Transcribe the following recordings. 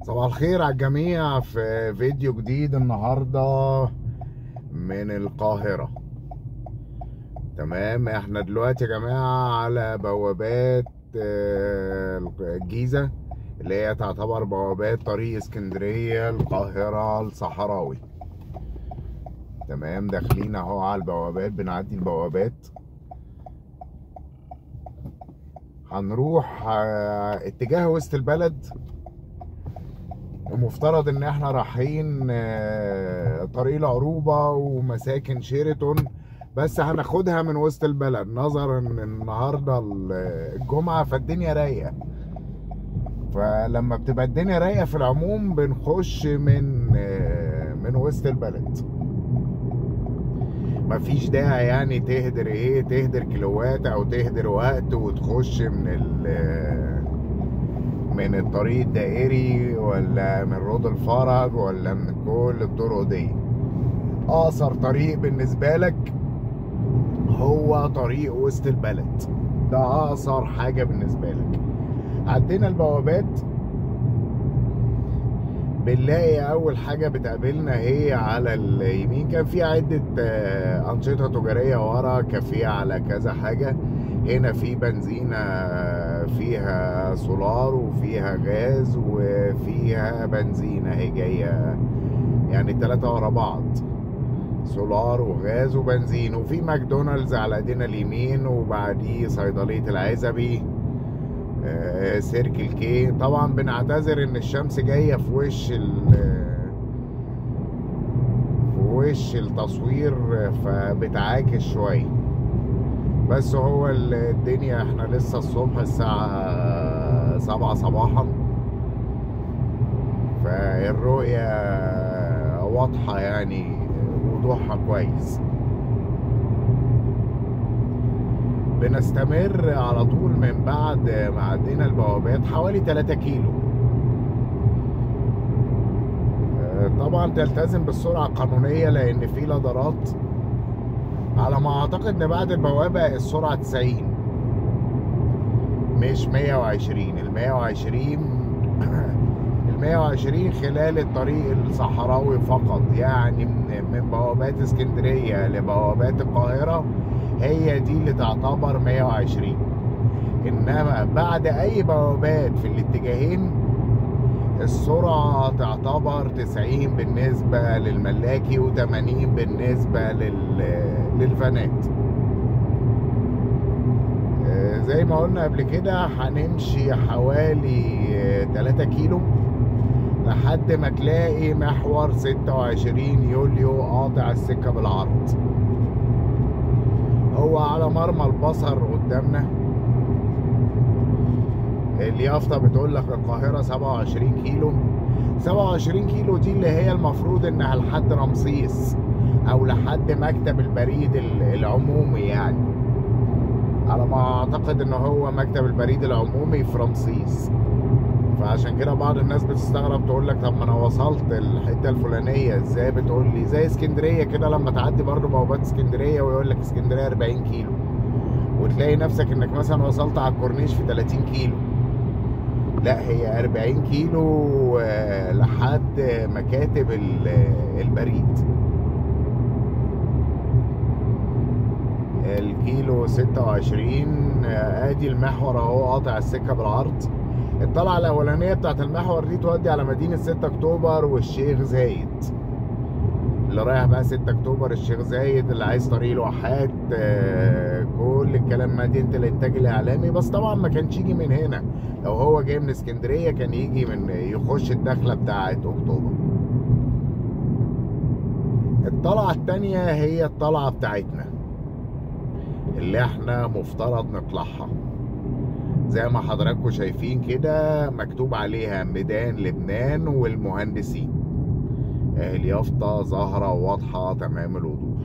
صباح الخير على الجميع في فيديو جديد النهاردة من القاهرة تمام احنا دلوقتي يا جماعة على بوابات آه، الجيزة اللي هي تعتبر بوابات طريق اسكندرية القاهرة الصحراوي تمام داخلين اهو على البوابات بنعدي البوابات هنروح آه، اتجاه وسط البلد ومفترض ان احنا رايحين آه، طريق العروبة ومساكن شيراتون بس هناخدها من وسط البلد نظرا ان النهارده الجمعة فالدنيا رايقة فلما بتبقى الدنيا رايقة في العموم بنخش من آه، من وسط البلد مفيش داعي يعني تهدر ايه تهدر كيلوات او تهدر وقت وتخش من ال من الطريق الدائري ولا من رود الفرج ولا من كل الطرق دي اقصر طريق بالنسبة لك هو طريق وسط البلد ده اقصر حاجة بالنسبة لك عدينا البوابات بنلاقي اول حاجه بتقابلنا هي على اليمين كان في عده آه، انشطه تجاريه ورا كافيه على كذا حاجه هنا في بنزينه فيها سولار وفيها غاز وفيها بنزينه هي جايه يعني ثلاثه ورا بعض سولار وغاز وبنزين وفي ماكدونالدز على ايدينا اليمين وبعديه صيدليه العزبي آه، سيركل كي طبعا بنعتذر ان الشمس جايه في وش ال في وش التصوير فبتعاكس شويه بس هو الدنيا احنا لسه الصبح الساعة سبعة صباحا فالرؤية واضحة يعني وضوحها كويس بنستمر على طول من بعد ما عدينا البوابات حوالي 3 كيلو آه، طبعا تلتزم بالسرعة القانونية لأن في لدرات على ما أعتقد إن بعد البوابة السرعة 90 مش 120 ال 120 ال 120 خلال الطريق الصحراوي فقط يعني من من بوابات اسكندرية لبوابات القاهرة هي دي اللي تعتبر 120 انما بعد اي بوابات في الاتجاهين السرعة تعتبر 90 بالنسبة للملاكي و80 بالنسبة لل... للفانات آه، زي ما قلنا قبل كده هنمشي حوالي 3 كيلو لحد ما تلاقي محور 26 يوليو قاطع السكة بالعرض هو على مرمى البصر قدامنا اليافطه بتقول لك القاهره 27 كيلو 27 كيلو دي اللي هي المفروض انها لحد رمسيس او لحد مكتب البريد العمومي يعني على ما اعتقد ان هو مكتب البريد العمومي في رمسيس فعشان كده بعض الناس بتستغرب تقول لك طب ما انا وصلت الحته الفلانيه ازاي بتقول لي زي اسكندريه كده لما تعدي برضه بوابات اسكندريه ويقول لك اسكندريه 40 كيلو وتلاقي نفسك انك مثلا وصلت على الكورنيش في 30 كيلو لا هي 40 كيلو آه، لحد مكاتب البريد الكيلو 26 آه، ادي المحور اهو قاطع السكه بالعرض الطلعه الاولانيه بتاعت المحور دي تودي على مدينه 6 اكتوبر والشيخ زايد اللي رايح بقى 6 اكتوبر الشيخ زايد اللي عايز طريق الواحات آه، كل الكلام مدينه الانتاج الاعلامي بس طبعا ما كانش يجي من هنا لو هو جاي من اسكندريه كان يجي من يخش الدخله بتاعه اكتوبر الطلعه التانية هي الطلعه بتاعتنا اللي احنا مفترض نطلعها زي ما حضراتكم شايفين كده مكتوب عليها ميدان لبنان والمهندسين آه، اليافطة ظاهرة وواضحة تمام الوضوح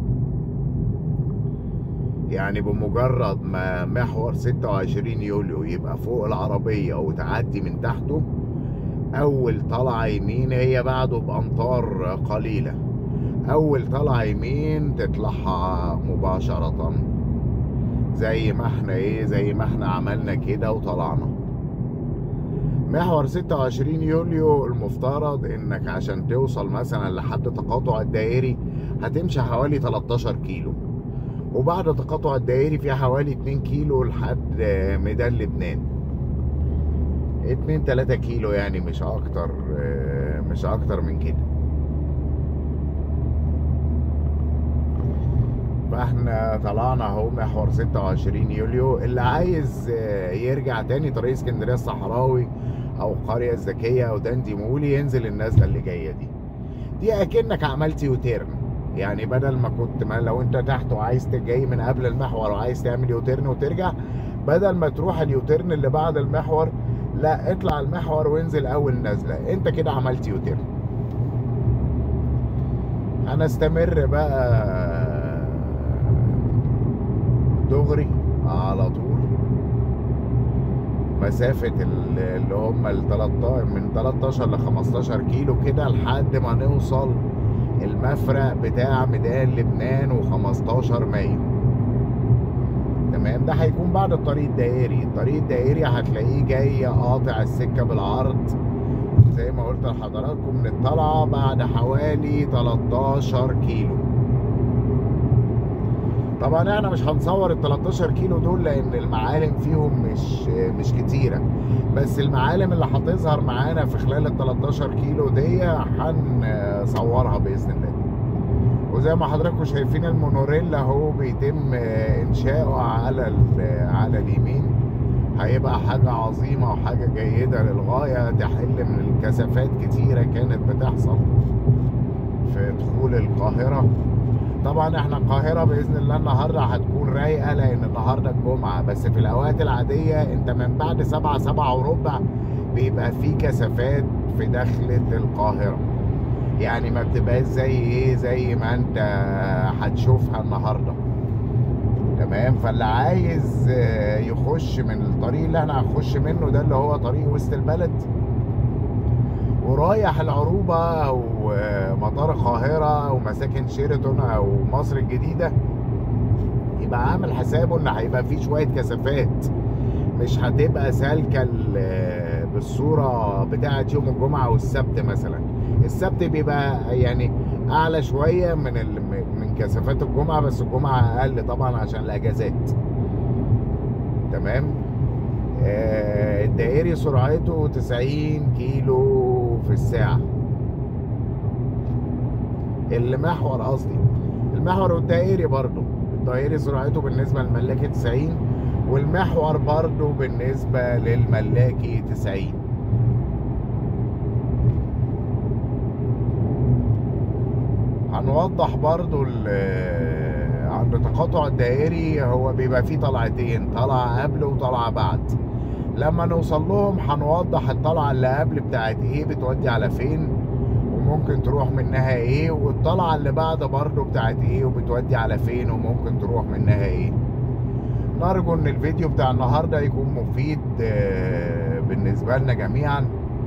يعني بمجرد ما محور 26 يوليو يبقى فوق العربية وتعدي من تحته أول طلعة يمين هي بعده بأمتار قليلة أول طلعة يمين تطلعها مباشرة زي ما احنا ايه زي ما احنا عملنا كده وطلعنا محور 26 يوليو المفترض انك عشان توصل مثلا لحد تقاطع الدائري هتمشي حوالي 13 كيلو وبعد تقاطع الدائري في حوالي 2 كيلو لحد ميدان لبنان 2 3 كيلو يعني مش اكتر مش اكتر من كده فاحنا طلعنا اهو محور 26 يوليو اللي عايز يرجع تاني طريق اسكندريه الصحراوي او القريه الذكيه او دندي مولي ينزل النازله اللي جايه دي دي اكنك عملت يوتيرن يعني بدل ما كنت ما لو انت تحت وعايز جاي من قبل المحور وعايز تعمل يوتيرن وترجع بدل ما تروح اليوتيرن اللي بعد المحور لا اطلع المحور وانزل اول نازله انت كده عملت يوتيرن هنستمر بقى دغري على طول مسافة اللي هم ال 13 من 13 ل 15 كيلو كده لحد ما نوصل المفرق بتاع ميدان لبنان و15 مايو تمام ده هيكون بعد الطريق الدائري الطريق الدائري هتلاقيه جاي قاطع السكة بالعرض زي ما قلت لحضراتكم من الطلعة بعد حوالي 13 كيلو طبعا احنا مش هنصور ال 13 كيلو دول لان المعالم فيهم مش مش كتيره بس المعالم اللي هتظهر معانا في خلال ال 13 كيلو دي هنصورها باذن الله وزي ما حضراتكم شايفين المونوريل اهو بيتم انشاؤه على على اليمين هيبقى حاجة عظيمة وحاجة جيدة للغاية تحل من الكثافات كتيرة كانت بتحصل في دخول القاهرة طبعا احنا القاهره باذن الله النهارده هتكون رايقه لان النهارده الجمعه بس في الاوقات العاديه انت من بعد سبعة سبعة وربع بيبقى في كثافات في دخلة القاهره يعني ما بتبقاش زي ايه زي ما انت هتشوفها النهارده تمام فاللي عايز يخش من الطريق اللي احنا هنخش منه ده اللي هو طريق وسط البلد ورايح العروبة أو مطار القاهرة أو مساكن شيراتون أو مصر الجديدة يبقى عامل حسابه إن هيبقى فيه شوية كثافات مش هتبقى سالكة بالصورة بتاعة يوم الجمعة والسبت مثلا السبت بيبقى يعني أعلى شوية من من كثافات الجمعة بس الجمعة أقل طبعا عشان الأجازات تمام آه الدائري سرعته 90 كيلو في الساعة المحور قصدي المحور والدائري برضو الدائري سرعته بالنسبة للملاكي 90 والمحور برضو بالنسبة للملاكي 90 هنوضح برضو عند تقاطع الدائري هو بيبقى فيه طلعتين طلعة قبل وطلعة بعد لما نوصل لهم هنوضح الطلعة اللي قبل بتاعت ايه بتودي على فين وممكن تروح منها ايه والطلعة اللي بعد برضو بتاعت ايه وبتودي على فين وممكن تروح منها ايه نرجو ان الفيديو بتاع النهاردة يكون مفيد بالنسبة لنا جميعا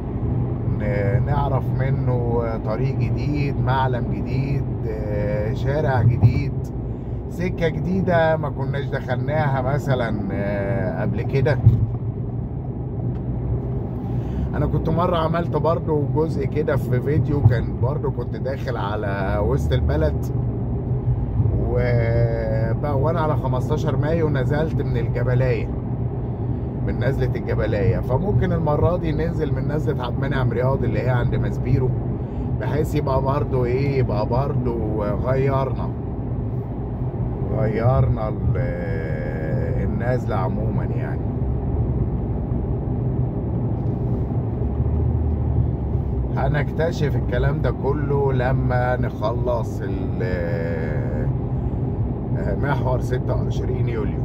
نعرف منه طريق جديد معلم جديد شارع جديد سكة جديدة ما كناش دخلناها مثلا قبل كده انا كنت مرة عملت برضو جزء كده في فيديو كان برضو كنت داخل على وسط البلد و وانا على 15 مايو نزلت من الجبلايه من نزلة الجبلايه فممكن المرة دي ننزل من نزلة عبد المنعم رياض اللي هي عند مسبيرو بحيث يبقى برضو ايه يبقى برضو غيرنا غيرنا النازلة عموما يعني هنكتشف الكلام ده كله لما نخلص محور 26 يوليو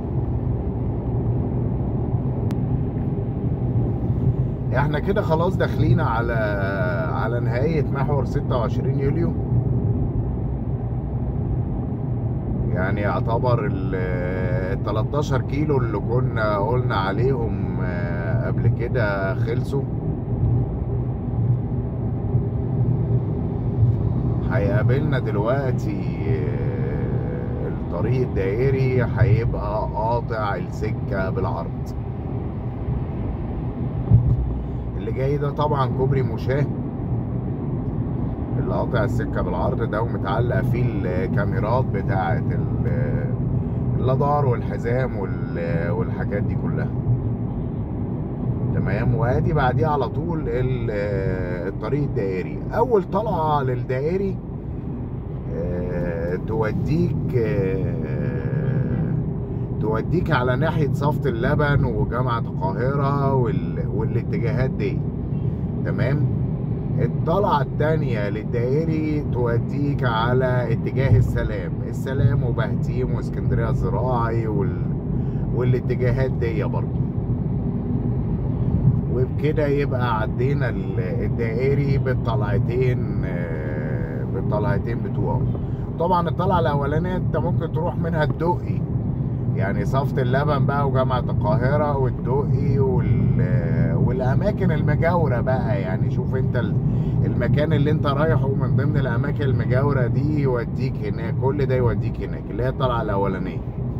احنا كده خلاص داخلين على على نهاية محور 26 يوليو يعني يعتبر ال 13 كيلو اللي كنا قلنا عليهم قبل كده خلصوا هيقابلنا دلوقتي الطريق الدائري هيبقى قاطع السكة بالعرض اللي جاي ده طبعا كوبري مشاه اللي قاطع السكه بالعرض ده ومتعلق فيه الكاميرات بتاعه اللادار والحزام والحاجات دي كلها تمام وادي بعديه على طول الطريق الدائري اول طلعه للدائري توديك توديك على ناحيه صفت اللبن وجامعه القاهره والاتجاهات دي تمام الطلعة التانية للدائري توديك على اتجاه السلام السلام وبهتيم واسكندرية الزراعي وال... والاتجاهات دي برضه وبكده يبقى عدينا الدائري بالطلعتين بالطلعتين بتوعه طبعا الطلعة الأولانية أنت ممكن تروح منها الدقي يعني صفت اللبن بقى وجامعة القاهرة والدقي وال... والأماكن المجاورة بقى يعني شوف أنت المكان اللي أنت رايحه من ضمن الأماكن المجاورة دي يوديك هناك كل ده يوديك هناك اللي هي الطلعة الأولانية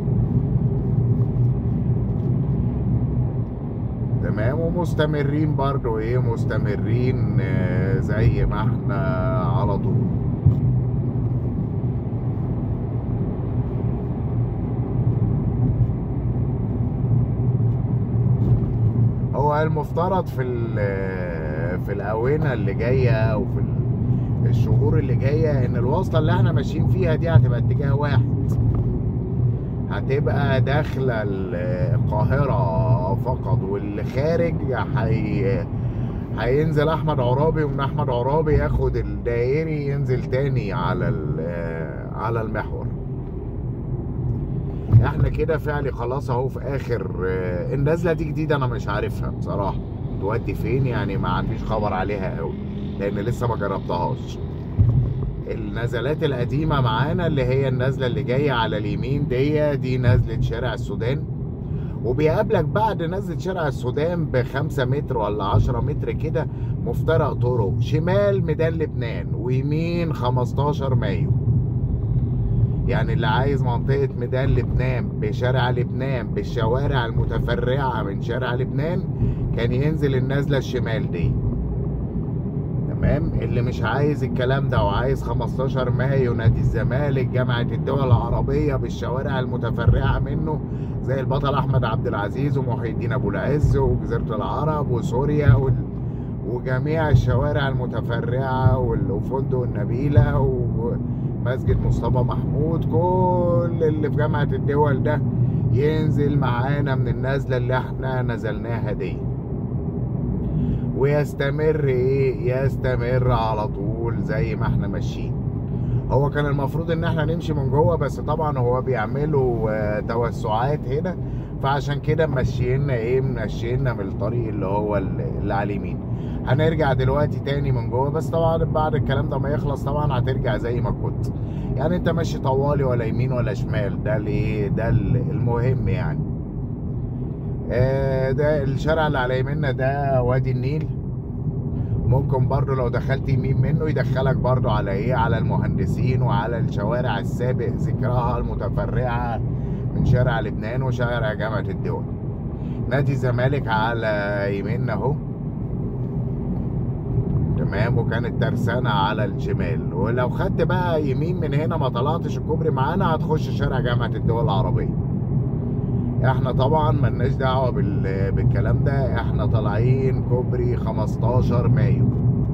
تمام ومستمرين برضو ايه مستمرين زي ما احنا على طول هو المفترض في في الاونه اللي جايه وفي الشهور اللي جايه ان الوصله اللي احنا ماشيين فيها دي هتبقى اتجاه واحد هتبقى داخله القاهره فقط واللي خارج حي... هينزل احمد عرابي ومن احمد عرابي ياخد الدائري ينزل تاني على على المحور احنا كده فعلي خلاص اهو في اخر النزله دي جديده انا مش عارفها بصراحه تودي فين يعني ما عنديش خبر عليها قوي لان لسه ما جربتهاش النزلات القديمه معانا اللي هي النزله اللي جايه على اليمين دي دي نزله شارع السودان وبيقابلك بعد نزله شارع السودان بخمسة متر ولا عشرة متر كده مفترق طرق شمال ميدان لبنان ويمين 15 مايو يعني اللي عايز منطقة ميدان لبنان بشارع لبنان بالشوارع المتفرعة من شارع لبنان كان ينزل النزلة الشمال دي تمام اللي مش عايز الكلام ده وعايز 15 مايو نادي الزمالك جامعة الدول العربية بالشوارع المتفرعة منه زي البطل أحمد عبد العزيز ومحي الدين أبو العز وجزيرة العرب وسوريا وال... وجميع الشوارع المتفرعة وفندق النبيلة ومسجد مصطفى محمود كل اللي في جامعة الدول ده ينزل معانا من النزلة اللي احنا نزلناها دي ويستمر ايه يستمر على طول زي ما احنا ماشيين هو كان المفروض ان احنا نمشي من جوه بس طبعا هو بيعملوا آه توسعات هنا فعشان كده مشينا ايه مشينا من الطريق اللي هو اللي على اليمين هنرجع دلوقتي تاني من جوه بس طبعا بعد الكلام ده ما يخلص طبعا هترجع زي ما كنت يعني انت ماشي طوالي ولا يمين ولا شمال ده الايه ده المهم يعني آه ده الشارع اللي على يميننا ده وادي النيل ممكن برضو لو دخلت يمين منه يدخلك برضو على ايه على المهندسين وعلى الشوارع السابق ذكرها المتفرعة من شارع لبنان وشارع جامعة الدول نادي الزمالك على يميننا اهو تمام وكانت ترسانة على الشمال ولو خدت بقى يمين من هنا ما طلعتش الكوبري معانا هتخش شارع جامعة الدول العربية احنا طبعا ملناش دعوه بالكلام ده احنا طالعين كوبري 15 مايو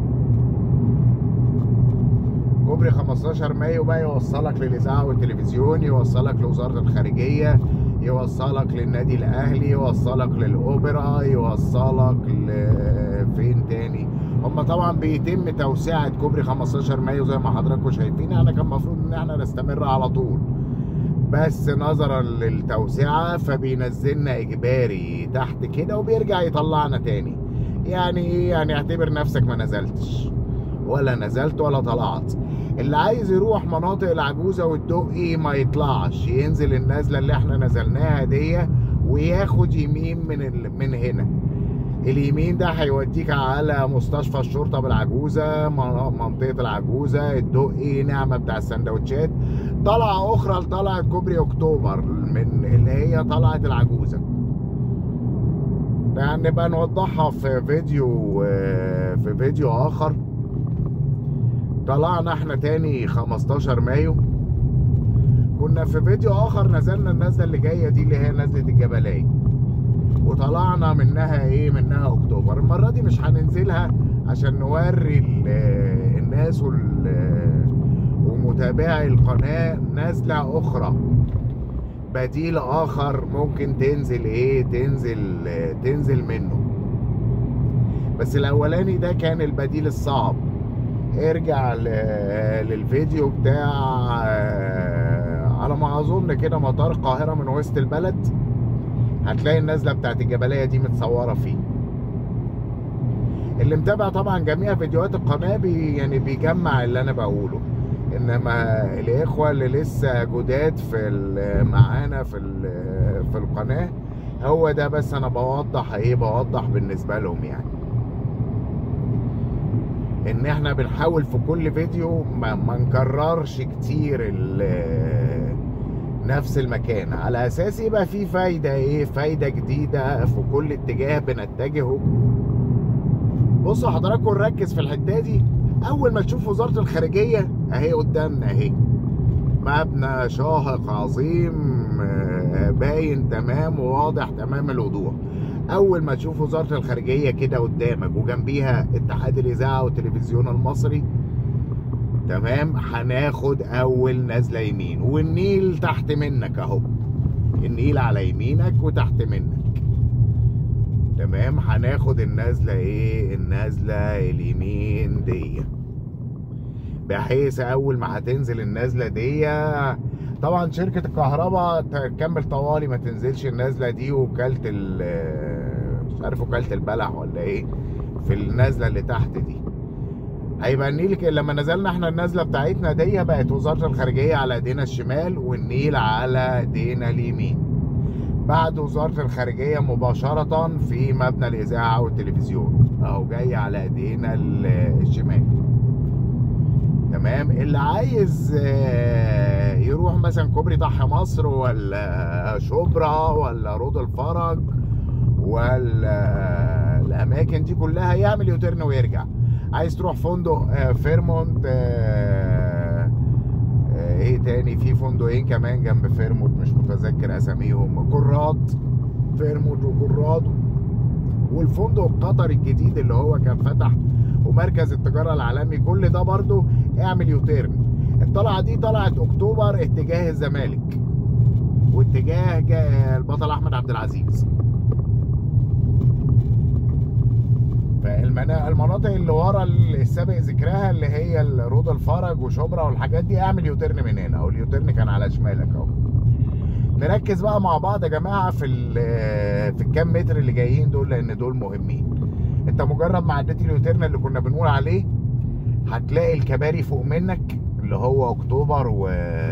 كوبري 15 مايو بقى يوصلك للاذاعه والتلفزيون يوصلك لوزاره الخارجيه يوصلك للنادي الاهلي يوصلك للاوبرا يوصلك لفين تاني هم طبعا بيتم توسعه كوبري 15 مايو زي ما حضراتكم شايفين احنا كان المفروض ان احنا نستمر على طول بس نظرا للتوسعة فبينزلنا إجباري تحت كده وبيرجع يطلعنا تاني يعني إيه يعني اعتبر نفسك ما نزلتش ولا نزلت ولا طلعت اللي عايز يروح مناطق العجوزة والدقي ما يطلعش ينزل النزلة اللي احنا نزلناها دي وياخد يمين من ال... من هنا اليمين ده هيوديك على مستشفى الشرطه بالعجوزه منطقه العجوزه الدقي نعمه بتاع السندوتشات طلعه اخرى لطلعه كوبري اكتوبر من اللي هي طلعه العجوزه يعني نبقى نوضحها في فيديو آه، في فيديو اخر طلعنا احنا تاني 15 مايو كنا في فيديو اخر نزلنا النزله اللي جايه دي اللي هي نزله الجبليه وطلعنا منها ايه منها اكتوبر المره دي مش هننزلها عشان نوري ال- الناس وال- ومتابعي القناه نزله اخرى بديل اخر ممكن تنزل ايه تنزل تنزل منه بس الاولاني ده كان البديل الصعب ارجع ل- للفيديو بتاع على ما اظن كده مطار القاهره من وسط البلد هتلاقي النزله بتاعت الجبليه دي متصوره فيه اللي متابع طبعا جميع فيديوهات القناه بي يعني بيجمع اللي انا بقوله انما الاخوه اللي لسه جداد في ال- معانا في ال- في القناه هو ده بس انا بوضح ايه بوضح بالنسبه لهم يعني ان احنا بنحاول في كل فيديو ما, ما نكررش كتير ال- نفس المكان على اساس يبقى في فايده ايه فايده جديده في كل اتجاه بنتجهه بصوا حضراتكم نركز في الحته دي اول ما تشوف وزاره الخارجيه اهي قدامنا اهي مبنى شاهق عظيم آه، باين تمام وواضح تمام الوضوح اول ما تشوف وزاره الخارجيه كده قدامك وجنبيها اتحاد الاذاعه والتلفزيون المصري تمام هناخد اول نزله يمين والنيل تحت منك اهو النيل على يمينك وتحت منك تمام هناخد النزله ايه النزله اليمين دي بحيث اول ما هتنزل النزله دي طبعا شركه الكهرباء تكمل طوالي ما تنزلش النزله دي وكاله ال- مش عارف وكاله البلح ولا ايه في النزله اللي تحت دي هيبقى النيل ك- لما نزلنا احنا النزله بتاعتنا دي بقت وزاره الخارجيه على ايدينا الشمال والنيل على ايدينا اليمين بعد وزاره الخارجيه مباشره في مبنى الاذاعه والتلفزيون اهو جاي على ايدينا ال- الشمال تمام اللي عايز آه، يروح مثلا كوبري ضحى مصر ولا شبرا ولا رود الفرج ولا الاماكن دي كلها يعمل يوترن ويرجع عايز تروح فندق آه، فيرمونت آه، آه، ايه تاني في فندقين كمان جنب فيرمونت مش متذكر اساميهم كراد فيرمونت وكراد والفندق القطري الجديد اللي هو كان فتح ومركز التجاره العالمي كل ده برضو اعمل يوتيرن الطلعه دي طلعت اكتوبر اتجاه الزمالك واتجاه جا- البطل احمد عبد العزيز فالمنا- المناطق اللي ورا السابق ذكرها اللي هي رود الفرج وشبرا والحاجات دي اعمل يوتيرن من هنا او اليوتيرن كان على شمالك اهو نركز بقى مع بعض يا جماعه في ال- في الكام متر اللي جايين دول لان دول مهمين انت مجرد ما عديت اليوتيرن اللي كنا بنقول عليه هتلاقي الكباري فوق منك اللي هو اكتوبر و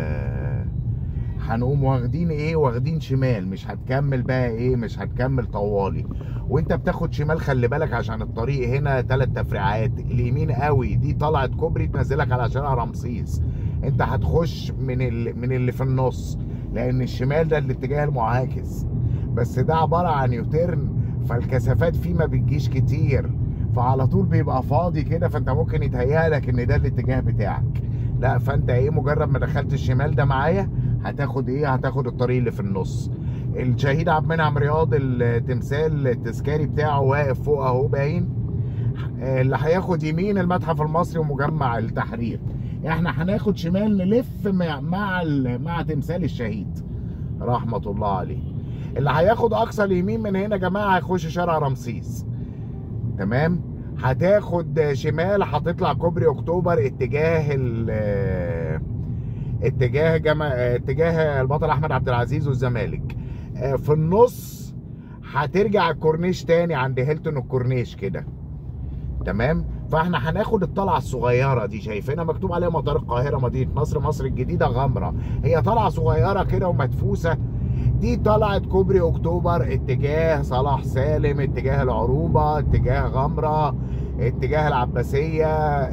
هنقوم واخدين ايه واخدين شمال مش هتكمل بقى ايه مش هتكمل طوالي وانت بتاخد شمال خلي بالك عشان الطريق هنا ثلاث تفريعات اليمين قوي دي طلعت كوبري تنزلك على شارع رمسيس انت هتخش من ال... من اللي في النص لان الشمال ده الاتجاه المعاكس بس ده عباره عن يوتيرن فالكثافات فيه ما بتجيش كتير فعلى طول بيبقى فاضي كده فانت ممكن يتهيأ لك ان ده الاتجاه بتاعك لا فانت ايه مجرد ما دخلت الشمال ده معايا هتاخد ايه هتاخد الطريق اللي في النص الشهيد عبد المنعم رياض التمثال التذكاري بتاعه واقف فوق اهو باين اللي هياخد يمين المتحف المصري ومجمع التحرير احنا هناخد شمال نلف مع مع, ال- مع تمثال الشهيد رحمه الله عليه اللي هياخد اقصى اليمين من هنا يا جماعه هيخش شارع رمسيس تمام هتاخد شمال هتطلع كوبري اكتوبر اتجاه ال اتجاه جما... اتجاه البطل احمد عبد العزيز والزمالك آه، في النص هترجع الكورنيش تاني عند هيلتون الكورنيش كده تمام فاحنا هناخد الطلعه الصغيره دي شايفينها مكتوب عليها مطار القاهره مدينه نصر مصر الجديده غمره هي طلعه صغيره كده ومدفوسه دي طلعت كوبري اكتوبر اتجاه صلاح سالم اتجاه العروبه اتجاه غمره اتجاه العباسيه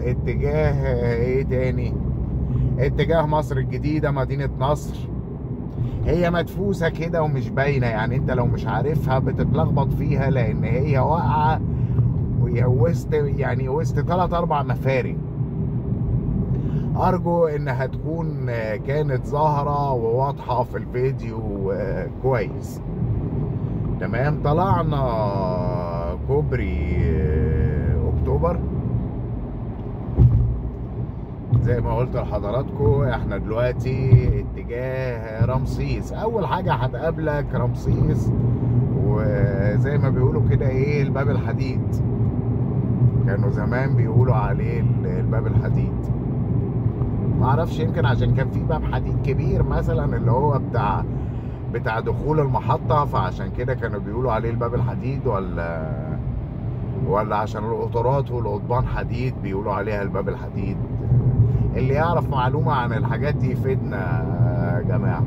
اتجاه ايه تاني اتجاه مصر الجديده مدينه نصر هي مدفوسه كده ومش باينه يعني انت لو مش عارفها بتتلخبط فيها لان هي واقعه وهي وسط يعني وسط ثلاث اربع مفارق ارجو انها تكون كانت ظاهره وواضحه في الفيديو كويس تمام طلعنا كوبري اكتوبر زي ما قلت لحضراتكم احنا دلوقتي اتجاه رمسيس اول حاجه هتقابلك رمسيس وزي ما بيقولوا كده ايه الباب الحديد كانوا زمان بيقولوا عليه الباب الحديد معرفش يمكن عشان كان في باب حديد كبير مثلا اللي هو بتاع بتاع دخول المحطة فعشان كده كانوا بيقولوا عليه الباب الحديد ولا ولا عشان القطارات والقضبان حديد بيقولوا عليها الباب الحديد اللي يعرف معلومة عن الحاجات دي يفيدنا يا جماعة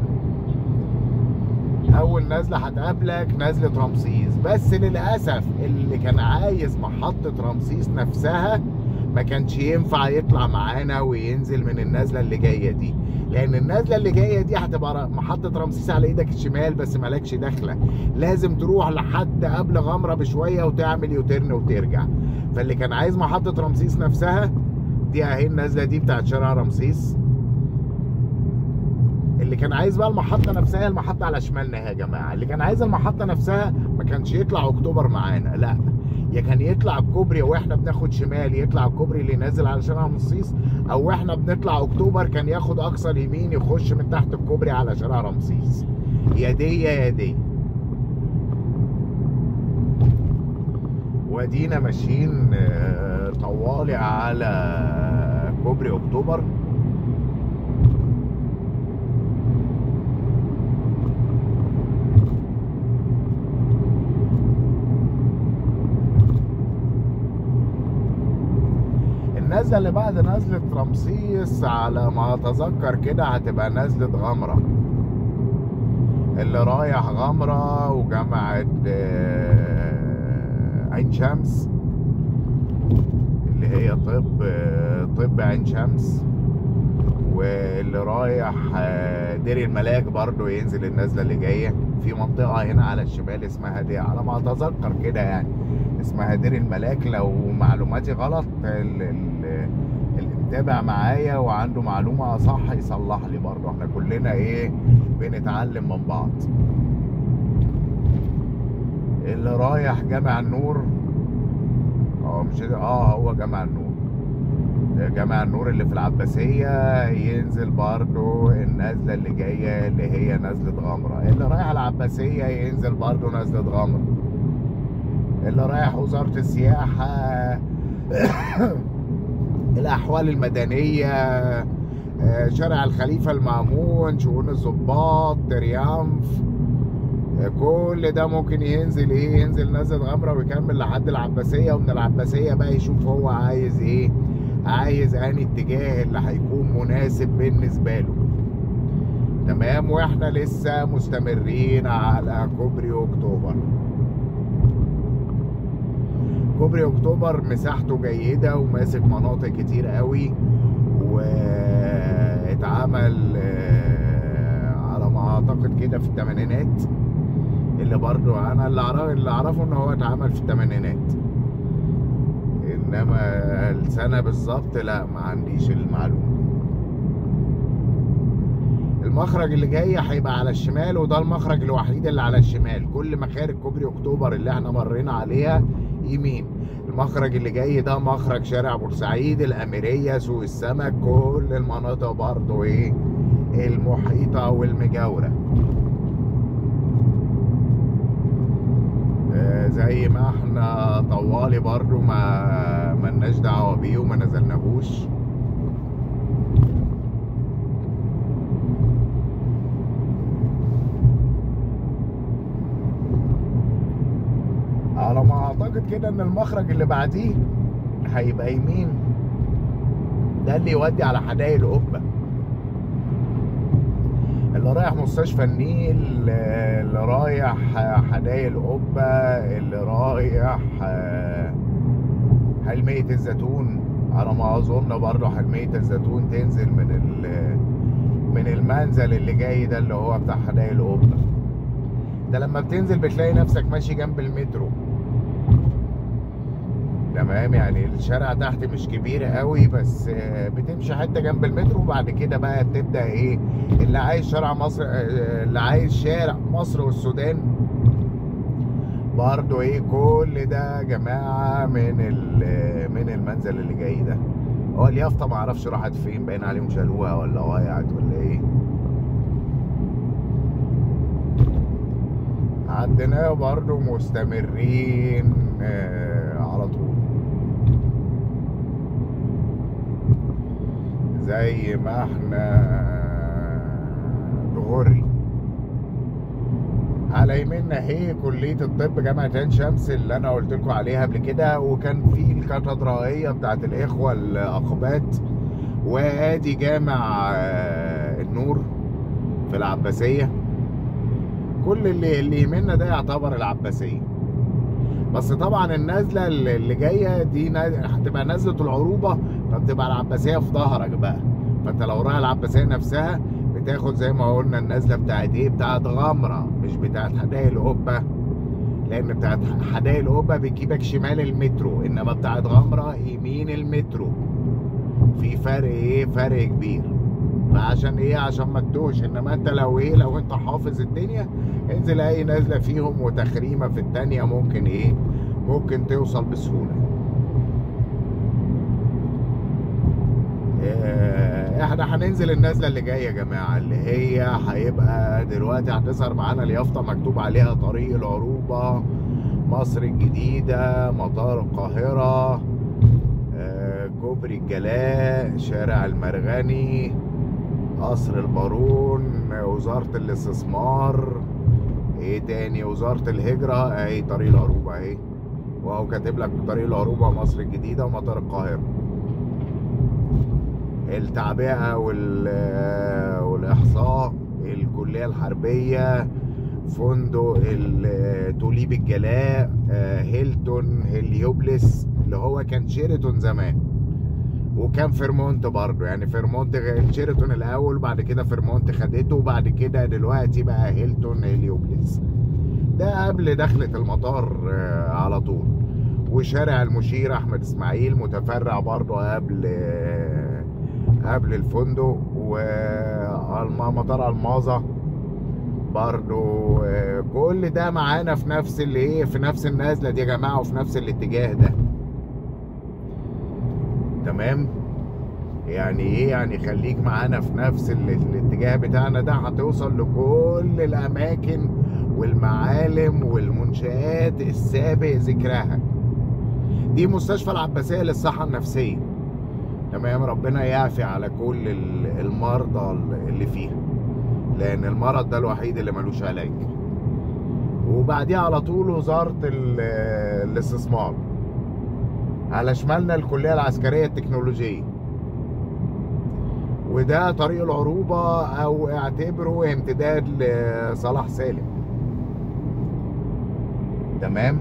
أول نزلة هتقابلك نزلة رمسيس بس للأسف اللي كان عايز محطة رمسيس نفسها ما كانش ينفع يطلع معانا وينزل من النزلة اللي جاية دي لأن النزلة اللي جاية دي هتبقى محطة رمسيس على إيدك الشمال بس مالكش داخلة لازم تروح لحد قبل غمرة بشوية وتعمل يوترن وترجع فاللي كان عايز محطة رمسيس نفسها دي اهي النازله دي بتاعت شارع رمسيس اللي كان عايز بقى المحطه نفسها المحطه على شمالنا يا جماعه اللي كان عايز المحطه نفسها ما كانش يطلع اكتوبر معانا لا يا كان يطلع الكوبري واحنا بناخد شمال يطلع الكوبري اللي نازل على شارع رمسيس او احنا بنطلع اكتوبر كان ياخد اقصى اليمين يخش من تحت الكوبري على شارع رمسيس يا دي يا دي وادينا ماشيين طوالي على كوبري اكتوبر النزله اللي بعد نزله رمسيس على ما اتذكر كده هتبقى نزله غمره اللي رايح غمره وجامعه عين شمس اللي هي طب طب عين شمس واللي رايح دير الملاك برضو ينزل النزله اللي جايه في منطقه هنا على الشمال اسمها دي على ما اتذكر كده يعني اسمها دير الملاك لو معلوماتي غلط اللي متابع معايا وعنده معلومه صح يصلح لي برضو احنا كلنا ايه بنتعلم من بعض اللي رايح جامع النور اه مش اه هو جامع النور جامع النور اللي في العباسية ينزل برضو النزلة اللي جاية اللي هي نزلة غمرة اللي رايح العباسية ينزل برضو نزلة غمرة اللي رايح وزارة السياحة الأحوال المدنية شارع الخليفة المأمون شؤون الضباط تريامف كل ده ممكن ينزل ايه ينزل نزل غمره ويكمل لحد العباسيه ومن العباسيه بقى يشوف هو عايز ايه عايز انهي اتجاه اللي هيكون مناسب بالنسبه له تمام واحنا لسه مستمرين على كوبري اكتوبر كوبري اكتوبر مساحته جيده وماسك مناطق كتير قوي واتعمل على ما اعتقد كده في الثمانينات اللي برضو انا اللي اعرفه اللي اعرفه ان هو اتعمل في الثمانينات انما السنه بالظبط لا ما عنديش المعلومه المخرج اللي جاي هيبقى على الشمال وده المخرج الوحيد اللي على الشمال كل مخارج كوبري اكتوبر اللي احنا مرينا عليها يمين المخرج اللي جاي ده مخرج شارع بورسعيد الاميريه سوق السمك كل المناطق برضو ايه المحيطه والمجاوره زي ما احنا طوالي برضو ما ملناش دعوه بيه وما نزلناهوش على ما اعتقد كده ان المخرج اللي بعديه هيبقى يمين ده اللي يودي على حدائق القبه اللي رايح مستشفى النيل اللي رايح حدائق القبة اللي رايح حلمية الزيتون على ما أظن برضه حلمية الزيتون تنزل من ال من المنزل اللي جاي ده اللي هو بتاع حدائق القبه ده لما بتنزل بتلاقي نفسك ماشي جنب المترو تمام يعني الشارع تحت مش كبير قوي بس آه، بتمشي حته جنب المترو وبعد كده بقى بتبدا ايه اللي عايز شارع مصر آه، اللي عايز شارع مصر والسودان برضو ايه كل ده يا جماعه من ال- من المنزل اللي جاي ده هو اليافطه ما اعرفش راحت فين باين عليهم شالوها ولا وقعت ولا ايه عديناه برضو مستمرين آه على طول زي ما احنا دغري على يميننا هي كلية الطب جامعة عين شمس اللي أنا قلت لكم عليها قبل كده وكان في الكاتدرائية بتاعت الإخوة الأقباط وآدي جامع آه، النور في العباسية كل اللي اللي يمنا ده يعتبر العباسية بس طبعا النازلة اللي اللي جاية دي نا- هتبقى نازلة العروبة فبتبقى العباسية في ظهرك بقى فانت لو رايح العباسية نفسها بتاخد زي ما قلنا النازلة بتاعت ايه بتاعت غمرة مش بتاعت حدائق القبة لان بتاعت حدائق القبة بتجيبك شمال المترو انما بتاعت غمرة يمين المترو في فرق ايه فرق كبير فعشان ايه عشان ما تتوهش انما انت لو ايه لو انت حافظ الدنيا انزل اي نازله فيهم وتخريمه في التانية ممكن ايه ممكن توصل بسهوله آه، احنا هننزل النازله اللي جايه يا جماعه اللي هي هيبقى دلوقتي هتظهر معانا اليافطه مكتوب عليها طريق العروبه مصر الجديده مطار القاهره آه، كوبري الجلاء شارع المرغني قصر البارون وزارة الاستثمار ايه تاني وزارة الهجرة اهي طريق العروبة اهي وهو كاتب لك طريق العروبة مصر الجديدة ومطار القاهرة التعبئة وال والإحصاء الكلية الحربية فندق ال- توليب الجلاء آه، هيلتون هليوبلس اللي هو كان شيراتون زمان وكان فيرمونت برضه يعني فيرمونت غ- شيراتون الاول وبعد كده فيرمونت خدته وبعد كده دلوقتي بقى هيلتون هليوبلس ده قبل دخلة المطار آه، على طول وشارع المشير احمد اسماعيل متفرع برضه قبل آه، قبل الفندق ومطار الماظة برضو آه، كل ده معانا في نفس اللي ايه في نفس النازله دي يا جماعه وفي نفس الاتجاه ده تمام يعني ايه يعني خليك معانا في نفس ال- الاتجاه بتاعنا ده هتوصل لكل الاماكن والمعالم والمنشآت السابق ذكرها دي مستشفى العباسية للصحة النفسية تمام ربنا يعفي على كل ال- المرضى اللي فيها لان المرض ده الوحيد اللي ملوش علاج وبعديها على طول وزارة ال- الاستثمار على شمالنا الكلية العسكرية التكنولوجية وده طريق العروبة أو اعتبره امتداد لصلاح سالم تمام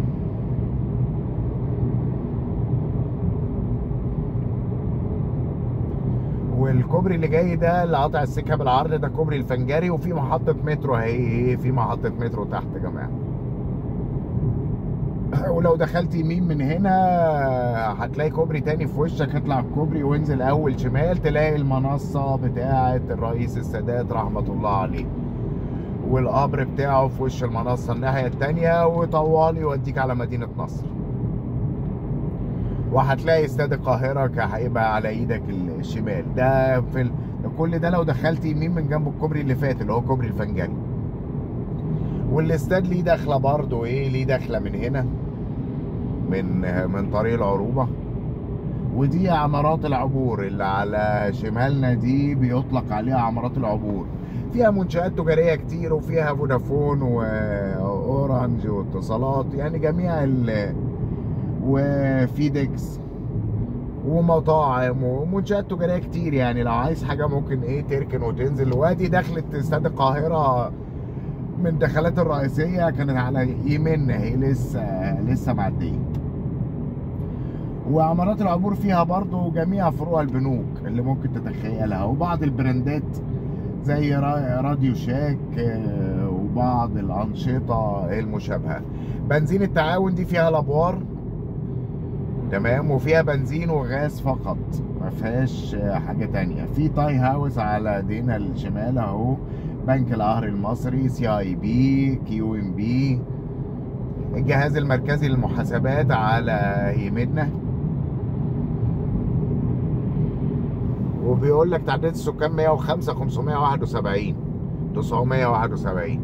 والكوبري اللي جاي ده اللي قاطع السكه بالعرض ده كوبري الفنجري وفي محطه مترو اهي في محطه مترو تحت يا جماعه ولو دخلت يمين من هنا هتلاقي كوبري تاني في وشك اطلع الكوبري وانزل اول شمال تلاقي المنصه بتاعه الرئيس السادات رحمه الله عليه والقبر بتاعه في وش المنصه الناحيه التانيه وطوال يوديك على مدينه نصر وهتلاقي استاد القاهره ك- هيبقى على ايدك الشمال ده في ال... كل ده لو دخلت يمين من جنب الكوبري اللي فات اللي هو كوبري الفنجري والاستاد ليه دخله برضه ايه ليه دخله من هنا من من طريق العروبه ودي عمارات العبور اللي على شمالنا دي بيطلق عليها عمارات العبور فيها منشآت تجارية كتير وفيها فودافون وأورنج واتصالات يعني جميع ال وفيدكس ومطاعم ومنشآت تجارية كتير يعني لو عايز حاجة ممكن ايه تركن وتنزل وادي دخلت استاد القاهرة من دخلات الرئيسية كانت على يمنا هي لسه لسه معدية وعمارات العبور فيها برضو جميع فروع البنوك اللي ممكن تتخيلها وبعض البراندات زي را- راديو شاك آه، وبعض الأنشطة المشابهة بنزين التعاون دي فيها لابوار تمام وفيها بنزين وغاز فقط ما فيهاش آه، حاجة تانية في تاي هاوس على ايدينا الشمال اهو بنك القهر المصري سي اي بي كيو ام بي الجهاز المركزي للمحاسبات على يميننا وبيقول لك تعداد السكان 105 571 971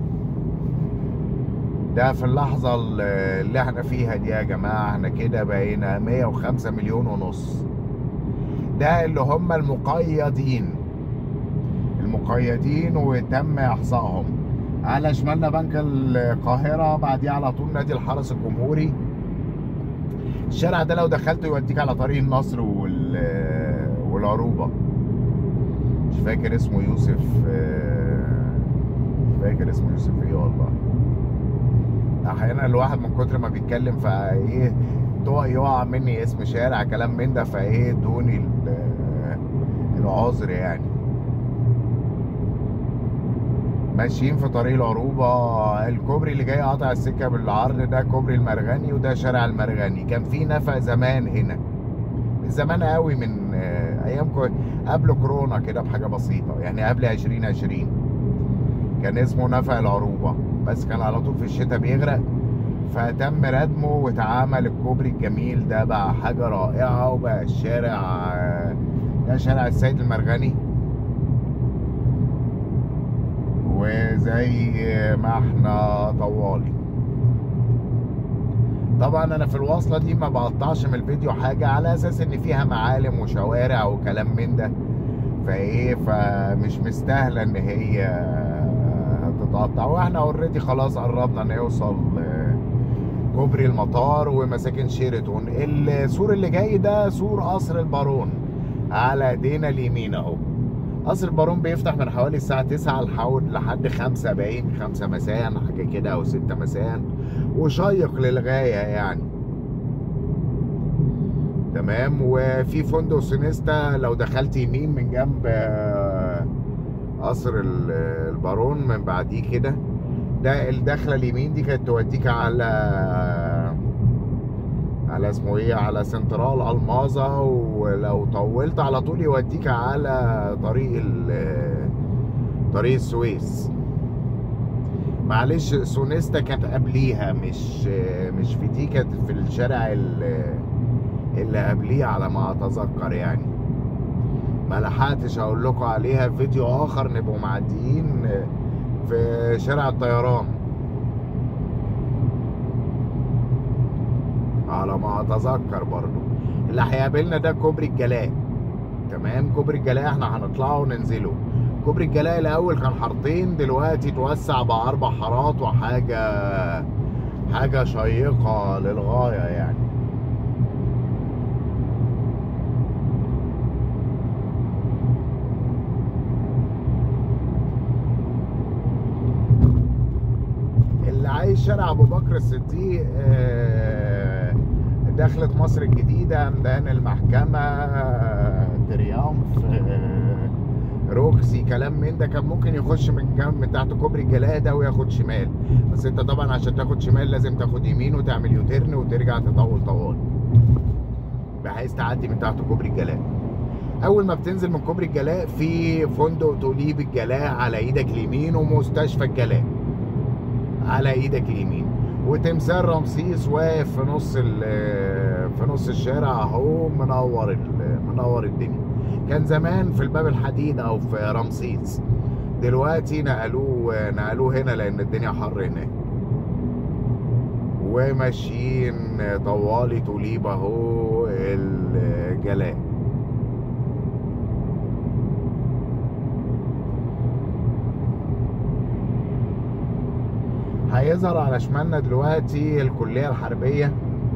ده في اللحظة اللي احنا فيها دي يا جماعة احنا كده بقينا 105 مليون ونص ده اللي هم المقيدين المقيدين وتم احصائهم على شمالنا بنك القاهرة بعديه على طول نادي الحرس الجمهوري الشارع ده لو دخلته يوديك على طريق النصر وال والعروبة مش فاكر اسمه يوسف آه، مش فاكر اسمه يوسف ايه والله احيانا الواحد من كتر ما بيتكلم فايه تقع يقع مني اسم شارع كلام من ده فايه دوني ال- العذر يعني ماشيين في طريق العروبة الكوبري اللي جاي قاطع السكة بالعرض ده كوبري المرغني وده شارع المرغني كان في نفق زمان هنا من زمان قوي من آه، ايام كو- قبل كورونا كده بحاجة بسيطة يعني قبل 2020 كان اسمه نفق العروبة بس كان على طول في الشتاء بيغرق فتم ردمه واتعمل الكوبري الجميل ده بقى حاجة رائعة وبقى الشارع آه، ده شارع السيد المرغني وزي ما احنا طوالي طبعا انا في الوصلة دي ما بقطعش من الفيديو حاجة على اساس ان فيها معالم وشوارع وكلام من ده فايه فمش مستاهلة ان هي تتقطع واحنا اوريدي خلاص قربنا نوصل آه، كوبري المطار ومساكن شيراتون السور اللي جاي ده سور قصر البارون على ايدينا اليمين اهو قصر البارون بيفتح من حوالي الساعة 9 لحد لحد 5 باين 5 مساء حاجة كده أو 6 مساء وشيق للغاية يعني تمام وفي فندق سينيستا لو دخلت يمين من جنب آه، قصر ال- البارون من بعديه كده ده الدخلة اليمين دي كانت توديك على على اسمه ايه على سنترال الماظة ولو طولت على طول يوديك على طريق ال- طريق السويس معلش سونيستا كانت قبليها مش مش في دي كانت في الشارع ال- اللي قبليه على ما اتذكر يعني ما لحقتش اقول لكم عليها في فيديو اخر نبقوا معديين في شارع الطيران على ما اتذكر برضو اللي هيقابلنا ده كوبري الجلاء تمام كوبري الجلاء احنا هنطلعه وننزله كوبري الجلاء الاول كان حارتين دلوقتي اتوسع بقى اربع حارات وحاجه حاجه شيقه للغايه يعني اللي عايش شارع ابو بكر الصديق آه، دخلت مصر الجديده ميدان المحكمه آه، تريامف آه، روكسي كلام من ده كان ممكن يخش من جنب من تحت كوبري الجلاء ده وياخد شمال بس انت طبعا عشان تاخد شمال لازم تاخد يمين وتعمل يوتيرن وترجع تطول طوال بحيث تعدي من تحت كوبري الجلاء اول ما بتنزل من كوبري الجلاء في فندق توليب الجلاء على ايدك اليمين ومستشفى الجلاء على ايدك اليمين وتمثال رمسيس واقف في نص ال- في نص الشارع اهو منور ال- منور الدنيا كان زمان في الباب الحديد او في رمسيس دلوقتي نقلوه نقلوه هنا لان الدنيا حر هناك وماشيين طوالي توليب اهو الجلاء هيظهر على شمالنا دلوقتي الكلية الحربية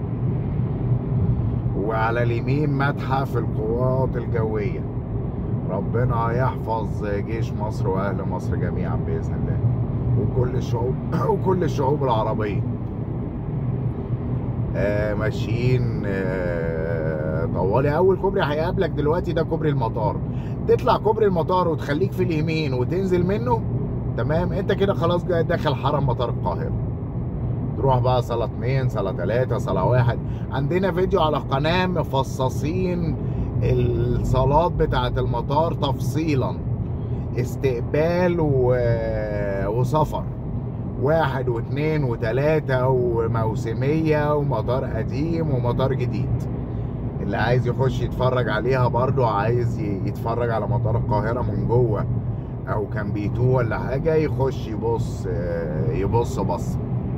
وعلى اليمين متحف القوات الجوية ربنا يحفظ جيش مصر وأهل مصر جميعا بإذن الله وكل الشعوب وكل الشعوب العربية آه ماشيين آه طوال طوالي اول كوبري هيقابلك دلوقتي ده كوبري المطار تطلع كوبري المطار وتخليك في اليمين وتنزل منه تمام انت كده خلاص جاي داخل حرم مطار القاهره تروح بقى صلاة اتنين صلاة تلاتة صلاة واحد عندنا فيديو على قناة مفصصين الصلاة بتاعة المطار تفصيلا استقبال و... وسفر واحد واثنين وثلاثة وموسمية ومطار قديم ومطار جديد اللي عايز يخش يتفرج عليها برضو عايز يتفرج على مطار القاهرة من جوه او كان بيتو ولا حاجة يخش يبص يبص بص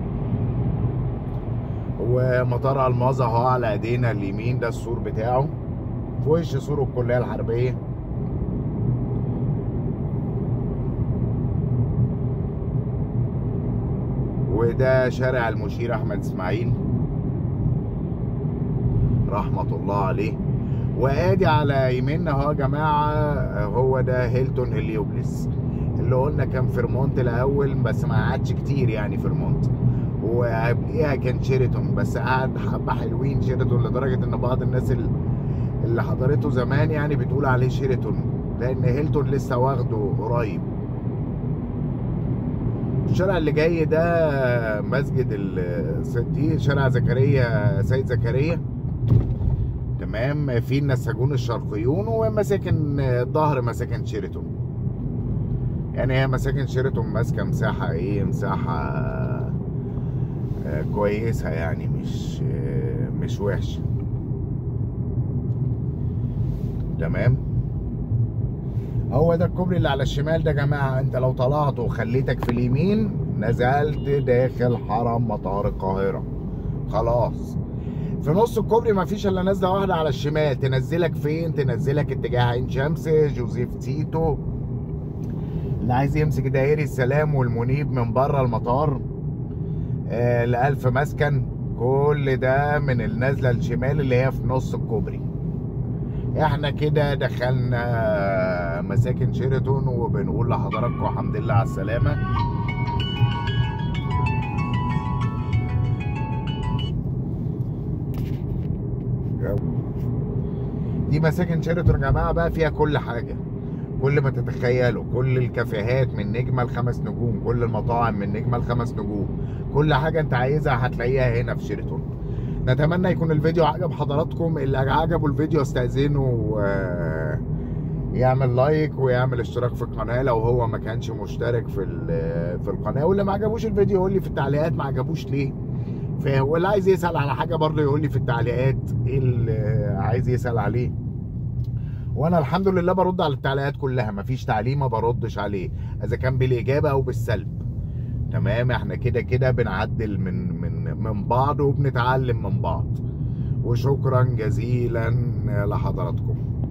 ومطار الماظة اهو على ايدينا اليمين ده السور بتاعه في وش سور الكلية الحربية وده شارع المشير احمد اسماعيل رحمة الله عليه وادي على يميننا اهو يا جماعة هو ده هيلتون هليوبلس اللي قلنا كان فيرمونت الاول بس ما قعدش كتير يعني فيرمونت وقبليها كان شيراتون بس قعد حبة حلوين شيراتون لدرجة ان بعض الناس اللي حضرته زمان يعني بتقول عليه شيراتون لان هيلتون لسه واخده قريب الشارع اللي جاي ده مسجد الستين شارع زكريا سيد زكريا تمام في النساجون الشرقيون ومساكن الظهر مساكن شيراتون يعني هي مساكن شيراتون ماسكه مساحه ايه مساحه كويسه يعني مش مش وحشه تمام هو ده الكوبري اللي على الشمال ده يا جماعه انت لو طلعت وخليتك في اليمين نزلت داخل حرم مطار القاهره خلاص في نص الكوبري مفيش الا نازله واحده على الشمال تنزلك فين تنزلك اتجاه عين شمس جوزيف تيتو اللي عايز يمسك دائري السلام والمنيب من بره المطار آه لألف مسكن كل ده من النازله الشمال اللي هي في نص الكوبري احنا كده دخلنا مساكن شيراتون وبنقول لحضراتكم الحمد لله على السلامه دي مساكن شيراتون يا جماعه بقى فيها كل حاجه كل ما تتخيلوا كل الكافيهات من نجمه لخمس نجوم كل المطاعم من نجمه لخمس نجوم كل حاجه انت عايزها هتلاقيها هنا في شيراتون نتمنى يكون الفيديو عجب حضراتكم اللي عجبه الفيديو استاذنه يعمل لايك ويعمل اشتراك في القناه لو هو ما كانش مشترك في في القناه واللي ما عجبوش الفيديو يقول لي في التعليقات ما عجبوش ليه واللي عايز يسال على حاجه برضه يقول لي في التعليقات ايه اللي عايز يسال عليه وانا الحمد لله برد على التعليقات كلها مفيش تعليق ما بردش عليه اذا كان بالاجابه او بالسلب تمام احنا كده كده بنعدل من من من بعض وبنتعلم من بعض وشكرا جزيلا لحضراتكم